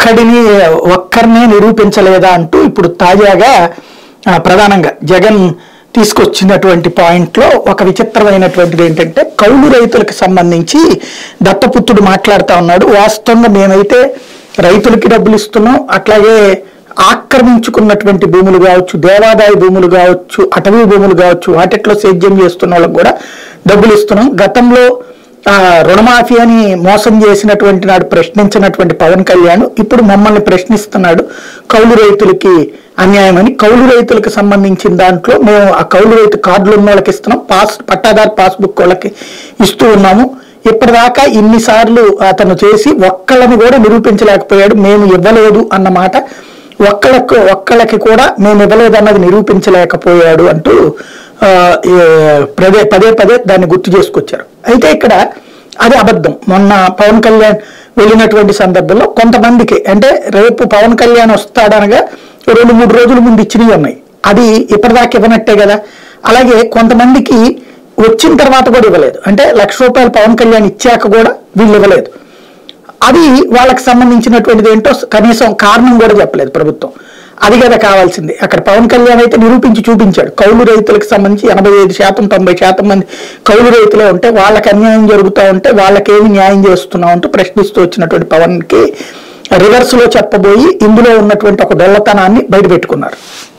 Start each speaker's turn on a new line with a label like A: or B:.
A: ఒక్కడిని ఒక్కరినే నిరూపించలేదా అంటూ ఇప్పుడు తాజాగా ఆ, ప్రధానంగా జగన్ తీసుకొచ్చినటువంటి పాయింట్లో ఒక విచిత్రమైనటువంటిది ఏంటంటే కౌలు రైతులకు సంబంధించి దత్తపుత్రుడు మాట్లాడుతా ఉన్నాడు వాస్తవంగా మేమైతే రైతులకి డబ్బులు ఇస్తున్నాం అట్లాగే ఆక్రమించుకున్నటువంటి భూములు కావచ్చు దేవాదాయ భూములు కావచ్చు అటవీ భూములు కావచ్చు వాటిట్లో సేద్యం చేస్తున్న వాళ్ళకి కూడా డబ్బులు ఇస్తున్నాం గతంలో ఆ రుణమాఫీ అని మోసం చేసినటువంటి నాడు ప్రశ్నించినటువంటి పవన్ కళ్యాణ్ ఇప్పుడు మమ్మల్ని ప్రశ్నిస్తున్నాడు కౌలు రైతులకి అన్యాయమని కౌలు రైతులకు సంబంధించిన దాంట్లో మేము ఆ కౌలు రైతు కార్డులు ఉన్న వాళ్ళకి ఇస్తున్నాం పాస్ పట్టాదారు పాస్బుక్ వాళ్ళకి ఇస్తూ ఉన్నాము ఇప్పటిదాకా ఇన్నిసార్లు అతను చేసి ఒక్కళ్ళని కూడా నిరూపించలేకపోయాడు మేము ఇవ్వలేదు అన్నమాట ఒక్కళ్ళకు ఒక్కళ్ళకి కూడా మేము ఇవ్వలేదు అన్నది నిరూపించలేకపోయాడు అంటూ ఆ, ఏ, పదే పదే పదే దాన్ని గుర్తు చేసుకొచ్చారు అయితే ఇక్కడ అది అబద్ధం మొన్న పవన్ కళ్యాణ్ వెళ్ళినటువంటి సందర్భంలో కొంతమందికి అంటే రేపు పవన్ కళ్యాణ్ వస్తాడనగా రెండు మూడు రోజుల ముందు ఇచ్చినవి ఉన్నాయి అది ఇప్పటిదాకా ఇవ్వనట్టే కదా అలాగే కొంతమందికి వచ్చిన తర్వాత కూడా ఇవ్వలేదు అంటే లక్ష రూపాయలు పవన్ కళ్యాణ్ ఇచ్చాక కూడా వీళ్ళు ఇవ్వలేదు అది వాళ్ళకి సంబంధించినటువంటిది ఏంటో కనీసం కారణం కూడా చెప్పలేదు ప్రభుత్వం అది కదా కావాల్సింది అక్కడ పవన్ కళ్యాణ్ అయితే నిరూపించి చూపించాడు కౌలు రైతులకు సంబంధించి ఎనభై ఐదు శాతం తొంభై శాతం మంది కౌలు రైతులే ఉంటే వాళ్ళకి అన్యాయం జరుగుతూ ఉంటే వాళ్ళకేమి న్యాయం చేస్తున్నాం అంటూ ప్రశ్నిస్తూ వచ్చినటువంటి పవన్ కి రివర్స్ లో చెప్పబోయి ఇందులో ఉన్నటువంటి ఒక డొల్లతనాన్ని బయట పెట్టుకున్నారు